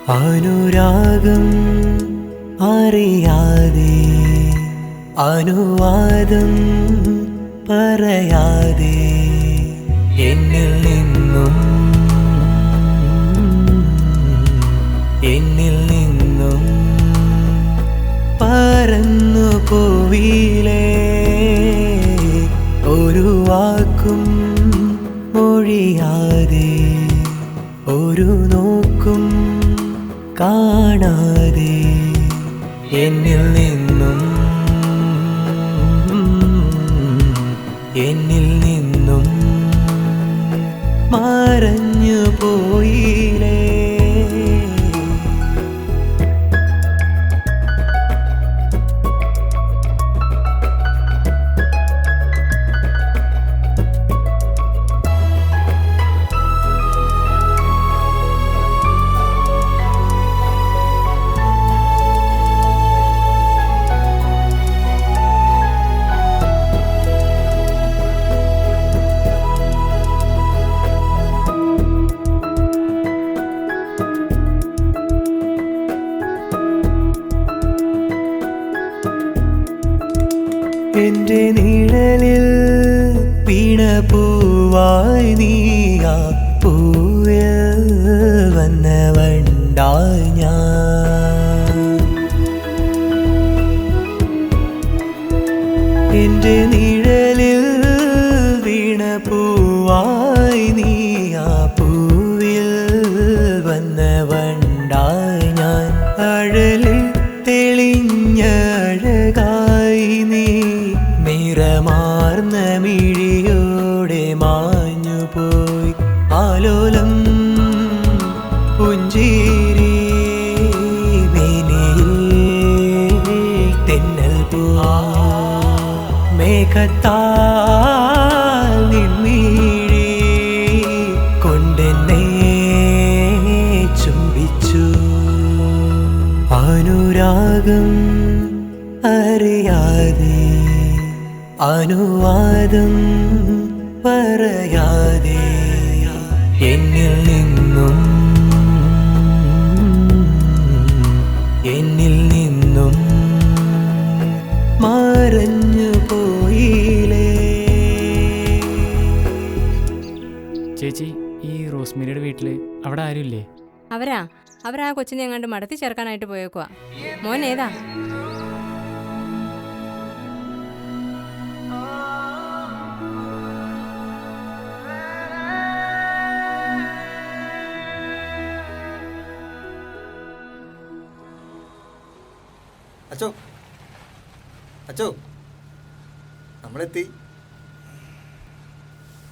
അനുരാഗം അറിയാതെ അനുവാദം പറയാതെ എന്നിൽ നിന്നും എന്നിൽ നിന്നും പറന്നു പോവിലേ ഒരു വാക്കും മൊഴിയാതെ ഒരു നോക്കും കാണാതെ എന്നിൽ നിന്നും എന്നിൽ നിന്നും മറഞ്ഞു പോയിലേ എന്റെ നിഴലിൽ വീണ പൂവായി നീയാ പൂവിൽ വന്ന വണ്ടായി ഞാൻ എന്റെ നിഴലിൽ വീണ പൂവായി നീയാ പൂവിൽ വന്ന വണ്ടായി ഞാൻ അഴലിൽ തെളിഞ്ഞ അഴകായി നീ നിറമാർന്ന മിഴിയോടെ മാഞ്ഞു പോയി ആലോലം പുഞ്ചിരി മേനിയിൽ തെന്നൽ പോ മേഘത്താൽ നിൻമീഴി കൊണ്ടെന്നെ ചുംബിച്ചു അനുരാഗം അറിയാതെ അനുവാദം പറയാതെ എന്നിൽ നിന്നും എന്നിൽ നിന്നും മറഞ്ഞു പോയിലേ ചേച്ചി ഈ റോസ്മേരിയുടെ വീട്ടില് അവിടെ ആരുമില്ലേ അവരാ അവരാ കൊച്ചിനെ എങ്ങാണ്ട് മടത്തി ചേർക്കാനായിട്ട് പോയേക്കുവാ മോൻ ഏതാ അച്ചോ അച്ചോ നമ്മളെത്തി